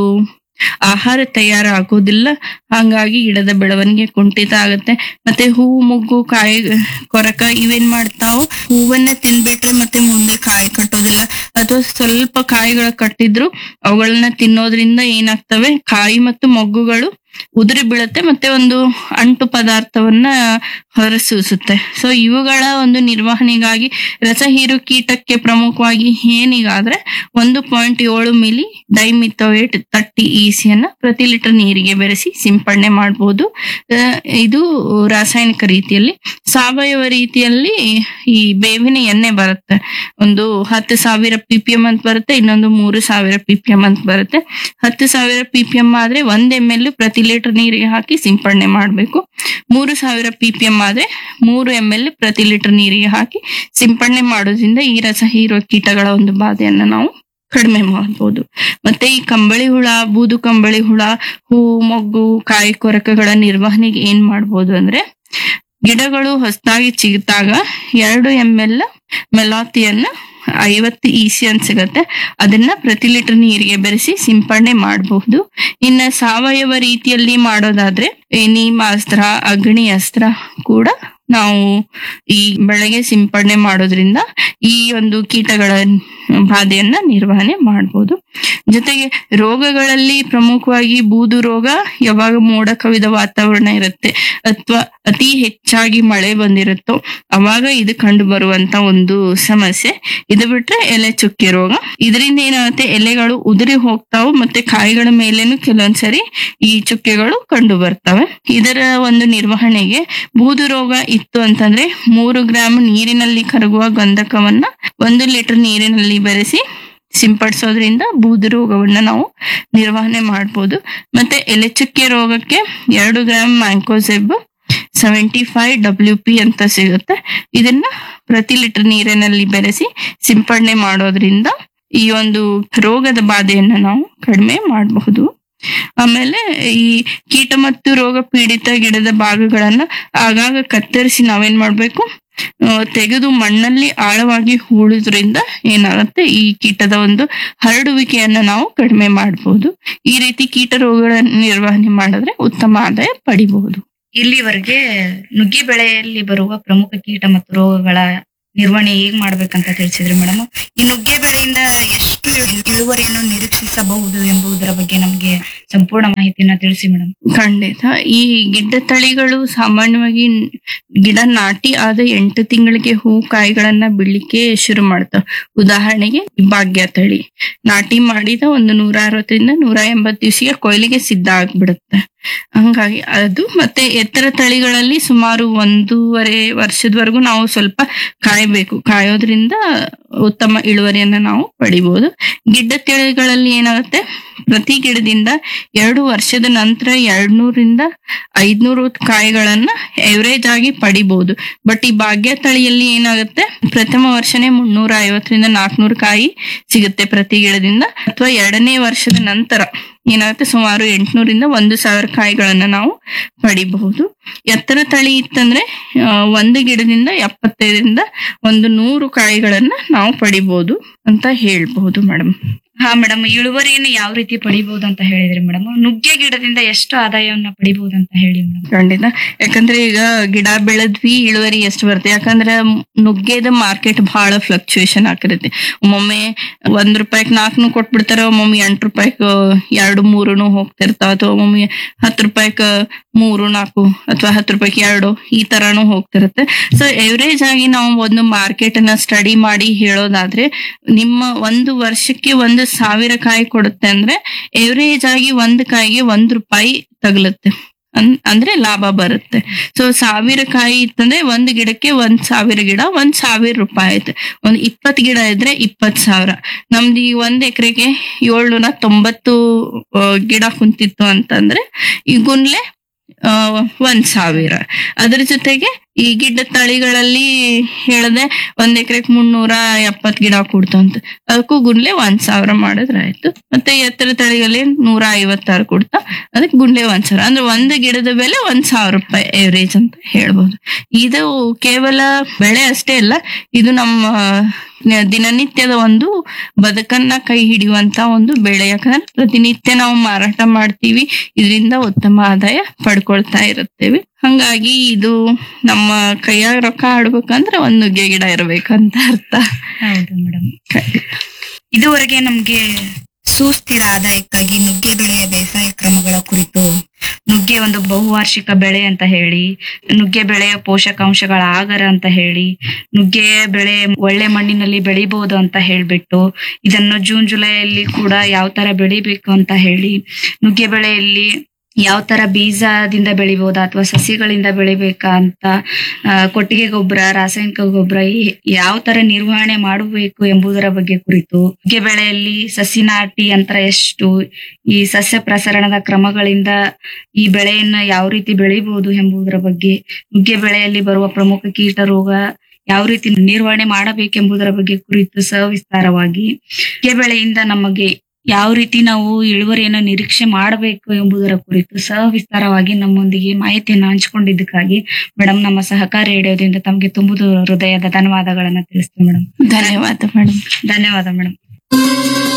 ಆಹಾರ ತಯಾರಾಗೋದಿಲ್ಲ ಹಂಗಾಗಿ ಗಿಡದ ಬೆಳವಣಿಗೆ ಕುಂಠಿತ ಆಗುತ್ತೆ ಮತ್ತೆ ಹೂವು ಮುಗ್ಗು ಕಾಯಿ ಕೊರಕ ಇವೇನ್ ಮಾಡ್ತಾವು ಹೂವನ್ನ ತಿನ್ಬಿಟ್ರೆ ಮತ್ತೆ ಮುಂದೆ ಕಾಯಿ ಕಟ್ಟೋದಿಲ್ಲ ಅಥವಾ ಸ್ವಲ್ಪ ಕಾಯಿಗಳು ಕಟ್ಟಿದ್ರು ಅವುಗಳನ್ನ ತಿನ್ನೋದ್ರಿಂದ ಏನಾಗ್ತವೆ ಕಾಯಿ ಮತ್ತು ಮೊಗ್ಗುಗಳು ಉದುರಿ ಬೀಳುತ್ತೆ ಮತ್ತೆ ಒಂದು ಅಂಟು ಪದಾರ್ಥವನ್ನ ಹೊರಸೂಸುತ್ತೆ ಸೊ ಇವುಗಳ ಒಂದು ನಿರ್ವಹಣೆಗಾಗಿ ರಸ ಹೀರು ಕೀಟಕ್ಕೆ ಪ್ರಮುಖವಾಗಿ ಏನಿಗಾದ್ರೆ ಒಂದು ಪಾಯಿಂಟ್ ಏಳು ಮಿಲಿ ಡೈಮಿಥೋಯೇಟ್ ತರ್ಟಿ ಇಸಿಯನ್ನ ಪ್ರತಿ ಲೀಟರ್ ನೀರಿಗೆ ಬೆರೆಸಿ ಸಿಂಪಡಣೆ ಮಾಡಬಹುದು ಇದು ರಾಸಾಯನಿಕ ರೀತಿಯಲ್ಲಿ ಸಾವಯವ ರೀತಿಯಲ್ಲಿ ಈ ಬೇವಿನ ಎಣ್ಣೆ ಬರುತ್ತೆ ಒಂದು ಹತ್ತು ಸಾವಿರ ಪಿ ಪಿ ಎಂ ಅಂತ ಬರುತ್ತೆ ಇನ್ನೊಂದು ಮೂರು ಸಾವಿರ ಪಿ ಪಿ ಎಂ ಅಂತ ಬರುತ್ತೆ ಹತ್ತು ಸಾವಿರ ಪಿ ಪಿ ಎಂ ಆದ್ರೆ ಒಂದ್ ಎಮ್ ಎಲ್ ಪ್ರತಿ ಲೀಟರ್ ನೀರಿಗೆ ಹಾಕಿ ಸಿಂಪಡಣೆ ಮಾಡಬೇಕು ಮೂರು ಸಾವಿರ ಪಿ ಪಿ ಎಂ ಆದ್ರೆ ಮೂರು ಎಮ್ ಎಲ್ ಪ್ರತಿ ಲೀಟರ್ ನೀರಿಗೆ ಹಾಕಿ ಸಿಂಪಡಣೆ ಮಾಡೋದ್ರಿಂದ ಈ ರಸ ಹೀರೋ ಕೀಟಗಳ ಒಂದು ಬಾಧೆಯನ್ನ ನಾವು ಕಡಿಮೆ ಮಾಡಬಹುದು ಮತ್ತೆ ಈ ಕಂಬಳಿ ಹುಳ ಬೂದು ಕಂಬಳಿ ಹುಳ ಹೂ ಮೊಗ್ಗು ಕಾಯಿ ಕೊರಕಗಳ ನಿರ್ವಹಣೆಗೆ ಏನ್ ಮಾಡ್ಬೋದು ಅಂದ್ರೆ ಗಿಡಗಳು ಹೊಸದಾಗಿ ಚಿಗುತ್ತಾಗ ಎರಡು ಎಂ ಎಲ್ ಮೆಲಾತಿಯನ್ನ ಐವತ್ತು ಇಸಿ ಅಂತ ಸಿಗತ್ತೆ ಅದನ್ನ ಪ್ರತಿ ಲೀಟರ್ ನೀರಿಗೆ ಬೆರೆಸಿ ಸಿಂಪಡಣೆ ಮಾಡಬಹುದು ಇನ್ನ ಸಾವಯವ ರೀತಿಯಲ್ಲಿ ಮಾಡೋದಾದ್ರೆ ಈ ನೀಮಾಸ್ತ್ರ ಅಗ್ನಿ ಅಸ್ತ್ರ ಕೂಡ ನಾವು ಈ ಬೆಳೆಗೆ ಸಿಂಪಡಣೆ ಮಾಡೋದ್ರಿಂದ ಈ ಒಂದು ಕೀಟಗಳ ಬಾಧೆಯನ್ನ ನಿರ್ವಹಣೆ ಮಾಡಬಹುದು ಜೊತೆಗೆ ರೋಗಗಳಲ್ಲಿ ಪ್ರಮುಖವಾಗಿ ಬೂದು ರೋಗ ಯಾವಾಗ ಮೋಡ ಕವಿದ ವಾತಾವರಣ ಇರುತ್ತೆ ಅಥವಾ ಅತಿ ಹೆಚ್ಚಾಗಿ ಮಳೆ ಬಂದಿರುತ್ತೋ ಅವಾಗ ಇದು ಕಂಡು ಬರುವಂತ ಒಂದು ಸಮಸ್ಯೆ ಇದು ಬಿಟ್ರೆ ಎಲೆ ಚುಕ್ಕೆ ರೋಗ ಇದರಿಂದ ಏನಾಗುತ್ತೆ ಎಲೆಗಳು ಉದುರಿ ಹೋಗ್ತಾವು ಮತ್ತೆ ಕಾಯಿಗಳ ಮೇಲೇನು ಕೆಲವೊಂದ್ಸರಿ ಈ ಚುಕ್ಕೆಗಳು ಕಂಡು ಬರ್ತವೆ ಇದರ ಒಂದು ನಿರ್ವಹಣೆಗೆ ಬೂದು ರೋಗ ಇತ್ತು ಅಂತಂದ್ರೆ ಮೂರು ಗ್ರಾಮ್ ನೀರಿನಲ್ಲಿ ಕರಗುವ ಗಂಧಕವನ್ನ ಒಂದು ಲೀಟರ್ ನೀರಿನಲ್ಲಿ ಬೆರೆಸಿ ಸಿಂಪಡಿಸೋದ್ರಿಂದ ಬೂದು ರೋಗವನ್ನ ನಾವು ನಿರ್ವಹಣೆ ಮಾಡ್ಬೋದು ಮತ್ತೆ ಎಲೆ ಚುಕ್ಕೆ ರೋಗಕ್ಕೆ ಎರಡು gram mancozeb seventy five W P ಅಂತ ಸಿಗುತ್ತೆ ಇದನ್ನ ಪ್ರತಿ ಲೀಟರ್ ನೀರಿನಲ್ಲಿ ಬೆರೆಸಿ ಸಿಂಪಡಣೆ ಮಾಡೋದ್ರಿಂದ ಈ ಒಂದು ರೋಗದ ಬಾಧೆಯನ್ನ ನಾವು ಕಡಿಮೆ ಮಾಡಬಹುದು ಆಮೇಲೆ ಈ ಕೀಟ ಮತ್ತು ರೋಗ ಪೀಡಿತ ಗಿಡದ ಭಾಗಗಳನ್ನ ಆಗಾಗ ಕತ್ತರಿಸಿ ನಾವೇನ್ ಮಾಡ್ಬೇಕು ಆ, ತೆಗೆದು ಮಣ್ಣಲ್ಲಿ ಆಳವಾಗಿ ಹೂಳುದ್ರಿಂದ ಏನಾಗುತ್ತೆ ಈ ಕೀಟದ ಒಂದು ಹರಡುವಿಕೆಯನ್ನ ನಾವು ಕಡಿಮೆ ಮಾಡಬಹುದು ಈ ರೀತಿ ಕೀಟ ರೋಗಗಳ ನಿರ್ವಹಣೆ ಮಾಡಿದ್ರೆ ಉತ್ತಮ ಆದಾಯ ಪಡಿಬಹುದು ಇಲ್ಲಿವರೆಗೆ ನುಗ್ಗೆ ಬೆಳೆಯಲ್ಲಿ ಬರುವ ಪ್ರಮುಖ ಕೀಟ ಮತ್ತು ರೋಗಗಳ ನಿರ್ವಹಣೆ ಹೇಗ್ ಮಾಡ್ಬೇಕಂತ ತಿಳಿಸಿದ್ರಿ ಮೇಡಮ್ ಈ ನುಗ್ಗೆ ಬೆಳೆಯಿಂದ ಎಷ್ಟು ಇಳುವರಿಯನ್ನು ನಿರೀಕ್ಷಿಸಬಹುದು ಎಂಬುದರ ಬಗ್ಗೆ ನಮಗೆ ಸಂಪೂರ್ಣ ಮಾಹಿತಿಯನ್ನ ತಿಳಿಸಿ ಮೇಡಮ್ ಖಂಡಿತ ಈ ಗಿಡ್ಡ ತಳಿಗಳು ಸಾಮಾನ್ಯವಾಗಿ ಗಿಡ ನಾಟಿ ಆದ ಎಂಟು ತಿಂಗಳಿಗೆ ಹೂ ಕಾಯಿಗಳನ್ನ ಬಿಡ್ಲಿಕ್ಕೆ ಶುರು ಮಾಡ್ತಾವ ಉದಾಹರಣೆಗೆ ಈ ಭಾಗ್ಯ ತಳಿ ನಾಟಿ ಮಾಡಿದ ಒಂದು ನೂರ ಅರವತ್ತರಿಂದ ನೂರ ಎಂಬತ್ತು ದಿವಸಿಗೆ ಕೊಯ್ಲಿಗೆ ಸಿದ್ಧ ಆಗ್ಬಿಡುತ್ತೆ ಹಂಗಾಗಿ ಅದು ಮತ್ತೆ ಎತ್ತರ ತಳಿಗಳಲ್ಲಿ ಸುಮಾರು ಒಂದೂವರೆ ವರ್ಷದವರೆಗೂ ನಾವು ಸ್ವಲ್ಪ ಕಾಯ್ಬೇಕು ಕಾಯೋದ್ರಿಂದ ಉತ್ತಮ ಇಳುವರಿಯನ್ನ ನಾವು ಪಡಿಬಹುದು ಗಿಡ್ಡ ತಳಿಗಳಲ್ಲಿ ಏನಾಗುತ್ತೆ ಪ್ರತಿ ಗಿಡದಿಂದ ಎರಡು ವರ್ಷದ ನಂತರ ಎರಡ್ನೂರಿಂದ ಐದ್ನೂರು ಕಾಯಿಗಳನ್ನ ಎವರೇಜ್ ಆಗಿ ಪಡಿಬಹುದು ಬಟ್ ಈ ಭಾಗ್ಯ ತಳಿಯಲ್ಲಿ ಏನಾಗುತ್ತೆ ಪ್ರಥಮ ವರ್ಷನೇ ಮುನ್ನೂರ ಐವತ್ತರಿಂದ ನಾಲ್ಕನೂರು ಕಾಯಿ ಸಿಗುತ್ತೆ ಪ್ರತಿ ಗಿಡದಿಂದ ಅಥವಾ ಎರಡನೇ ವರ್ಷದ ನಂತರ ಏನಾಗುತ್ತೆ ಸುಮಾರು ಎಂಟ್ನೂರಿಂದ ಒಂದು ಸಾವಿರ ಕಾಯಿಗಳನ್ನ ನಾವು ಪಡಿಬಹುದು ಎತ್ತರ ತಳಿ ಇತ್ತಂದ್ರೆ ಆ, ಒಂದು ಗಿಡದಿಂದ ಎಪ್ಪತ್ತೈದರಿಂದ ಒಂದು ನೂರು ಕಾಯಿಗಳನ್ನ ನಾವು ಪಡಿಬಹುದು ಅಂತ ಹೇಳ್ಬಹುದು ಮೇಡಮ್ ಹಾ ಮೇಡಮ್ ಇಳುವರಿಯನ್ನು ಯಾವ ರೀತಿ ಪಡಿಬಹುದು ಅಂತ ಹೇಳಿದ್ರಿ ಮೇಡಮ್ ನುಗ್ಗೆ ಗಿಡದಿಂದ ಎಷ್ಟು ಆದಾಯವನ್ನ ಪಡಿಬಹುದು ಅಂತ ಹೇಳಿ ಮೇಡಮ್ ಖಂಡಿತ ಯಾಕಂದ್ರೆ ಈಗ ಗಿಡ ಬೆಳೆದ್ವಿ ಇಳುವರಿ ಎಷ್ಟು ಬರುತ್ತೆ ಯಾಕಂದ್ರೆ ನುಗ್ಗೆದ ಮಾರ್ಕೆಟ್ ಬಹಳ ಫ್ಲಕ್ಚುಯೇಷನ್ ಆಗಿರುತ್ತೆ ಒಮ್ಮೊಮ್ಮೆ ಒಂದ್ ರೂಪಾಯಿಗೆ ನಾಲ್ಕನು ಕೊಟ್ಬಿಡ್ತಾರೆ ಒಮ್ಮೊಮ್ಮೆ ಎಂಟು ರೂಪಾಯಿಗೆ ಎರಡು ಮೂರುನು ಹೋಗ್ತಿರ್ತಾವ ಅಥವಾ ಒಮ್ಮೊಮ್ಮೆ ಹತ್ತು ರೂಪಾಯಿಗೆ ಮೂರು ನಾಲ್ಕು ಅಥವಾ ಹತ್ತು ರೂಪಾಯಿಗೆ ಎರಡು ಈ ತರಾನು ಹೋಗ್ತಿರುತ್ತೆ ಸೊ ಎವರೇಜ್ ಆಗಿ ನಾವು ಒಂದು ಮಾರ್ಕೆಟ್ ಅನ್ನ ಸ್ಟಡಿ ಮಾಡಿ ಹೇಳೋದಾದ್ರೆ ನಿಮ್ಮ ಒಂದು ವರ್ಷಕ್ಕೆ ಒಂದು ಸಾವಿರ ಕಾಯಿ ಕೊಡುತ್ತೆ ಅಂದ್ರೆ ಎವರೇಜ್ ಆಗಿ ಒಂದು ಕಾಯಿಗೆ ಒಂದ್ ರೂಪಾಯಿ ತಗಲುತ್ತೆ ಅನ್- ಅಂದ್ರೆ ಲಾಭ ಬರುತ್ತೆ ಸೊ ಸಾವಿರ ಕಾಯಿ ಇತ್ತಂದ್ರೆ ಒಂದ್ ಗಿಡಕ್ಕೆ ಒಂದ್ ಸಾವಿರ ಗಿಡ ಒಂದ್ ಸಾವಿರ ರೂಪಾಯಿ ಆಯ್ತು ಒಂದ್ ಇಪ್ಪತ್ ಗಿಡ ಇದ್ರೆ ಇಪ್ಪತ್ ಸಾವಿರ ನಮ್ದು ಈ ಒಂದ್ ಎಕರೆಗೆ ಏಳ್ನೂರ ತೊಂಬತ್ತು ಆ, ಗಿಡ ಕುಂತಿತ್ತು ಅಂತಂದ್ರೆ ಈ ಗುನ್ಲೆ ಆ, ಒಂದ್ ಸಾವಿರ ಅದ್ರ ಜೊತೆಗೆ ಈ ಗಿಡ್ಡ ತಳಿಗಳಲ್ಲಿ ಹೇಳದೆ ಒಂದ್ ಎಕರೆಗೆ ಮುನ್ನೂರ ಎಪ್ಪತ್ ಗಿಡ ಕೊಡ್ತಂತ ಅದಕ್ಕೂ ಗುಂಡ್ಲೆ ಒಂದ್ ಸಾವಿರ ಮಾಡಿದ್ರೆ ಆಯ್ತು ಮತ್ತೆ ಎತ್ತರ ತಳಿಗಳಲ್ಲಿ ನೂರ ಐವತ್ತಾರು ಕೊಡ್ತಾ ಅದಕ್ಕೆ ಗುಂಡ್ಲೆ ಒಂದ್ ಸಾವಿರ ಅಂದ್ರೆ ಒಂದು ಗಿಡದ ಬೆಲೆ ಒಂದ್ ಸಾವಿರ ರೂಪಾಯಿ ಎವರೇಜ್ ಅಂತ ಹೇಳ್ಬೋದು ಇದು ಕೇವಲ ಬೆಳೆ ಅಷ್ಟೇ ಅಲ್ಲ ಇದು ನಮ್ಮ ನ- ದಿನನಿತ್ಯದ ಒಂದು ಬದುಕನ್ನ ಕೈ ಹಿಡಿಯುವಂತ ಒಂದು ಬೆಳೆ ಯಾಕಂದ್ರೆ ಪ್ರತಿನಿತ್ಯ ನಾವು ಮಾರಾಟ ಮಾಡ್ತೀವಿ ಇದರಿಂದ ಉತ್ತಮ ಆದಾಯ ಪಡ್ಕೊಳ್ತಾ ಇರುತ್ತೇವೆ ಹಂಗಾಗಿ ಇದು ನಮ್ಮ ಕೈಯಾಗ ರೊಕ್ಕ ಆಡ್ಬೇಕಂದ್ರೆ ಒಂದ್ ನುಗ್ಗೆ ಗಿಡ ಇರ್ಬೇಕಂತ ಅರ್ಥ ಹೌದು ಮೇಡಮ್ ಇದುವರೆಗೆ ನಮ್ಗೆ ಸುಸ್ಥಿರ ಆದಾಯಕ್ಕಾಗಿ ನುಗ್ಗೆ ಬೆಳೆಯ ಬೇಸಾಯ ಕ್ರಮಗಳ ಕುರಿತು ನುಗ್ಗೆ ಒಂದು ಬಹುವಾರ್ಷಿಕ ಬೆಳೆ ಅಂತ ಹೇಳಿ ನುಗ್ಗೆ ಬೆಳೆಯ ಪೋಷಕಾಂಶಗಳ ಆಗರ ಅಂತ ಹೇಳಿ ನುಗ್ಗೆ ಬೆಳೆ ಒಳ್ಳೆ ಮಣ್ಣಿನಲ್ಲಿ ಬೆಳಿಬಹುದು ಅಂತ ಹೇಳ್ಬಿಟ್ಟು ಇದನ್ನು ಜೂನ್ ಜುಲೈಯಲ್ಲಿ ಕೂಡ ಯಾವ ತರ ಬೆಳಿಬೇಕು ಅಂತ ಹೇಳಿ ನುಗ್ಗೆ ಬೆಳೆಯಲ್ಲಿ ಯಾವ ತರ ಬೀಜದಿಂದ ಬೆಳಿಬಹುದಾ ಅಥವಾ ಸಸಿಗಳಿಂದ ಬೆಳಿಬೇಕಾ ಅಂತ ಆ, ಕೊಟ್ಟಿಗೆ ಗೊಬ್ಬರ ರಾಸಾಯನಿಕ ಗೊಬ್ಬರ ಯಾವ ತರ ನಿರ್ವಹಣೆ ಮಾಡಬೇಕು ಎಂಬುದರ ಬಗ್ಗೆ ಕುರಿತು ನುಗ್ಗೆ ಬೆಳೆಯಲ್ಲಿ ಸಸಿ ನಾಟಿ ಅಂತರ ಎಷ್ಟು ಈ ಸಸ್ಯ ಪ್ರಸರಣದ ಕ್ರಮಗಳಿಂದ ಈ ಬೆಳೆಯನ್ನ ಯಾವ ರೀತಿ ಬೆಳಿಬಹುದು ಎಂಬುದರ ಬಗ್ಗೆ ನುಗ್ಗೆ ಬೆಳೆಯಲ್ಲಿ ಬರುವ ಪ್ರಮುಖ ಕೀಟ ರೋಗ ಯಾವ ರೀತಿ ನಿರ್ವಹಣೆ ಮಾಡಬೇಕೆಂಬುದರ ಬಗ್ಗೆ ಕುರಿತು ಸವಿಸ್ತಾರವಾಗಿ ನುಗ್ಗೆ ಬೆಳೆಯಿಂದ ನಮಗೆ ಯಾವ ರೀತಿ ನಾವು ಇಳುವರಿಯನ್ನು ನಿರೀಕ್ಷೆ ಮಾಡಬೇಕು ಎಂಬುದರ ಕುರಿತು ಸವಿಸ್ತಾರವಾಗಿ ನಮ್ಮೊಂದಿಗೆ ಮಾಹಿತಿಯನ್ನು ಹಂಚಿಕೊಂಡಿದ್ದಕ್ಕಾಗಿ ಮೇಡಮ್ ನಮ್ಮ ಸಹಕಾರ ರೇಡಿಯೋದಿಂದ ತಮಗೆ ತುಂಬುದು ಹೃದಯದ ಧನ್ಯವಾದಗಳನ್ನ ತಿಳಿಸ್ತೀವಿ ಮೇಡಮ್ ಧನ್ಯವಾದ ಮೇಡಮ್ ಧನ್ಯವಾದ ಮೇಡಮ್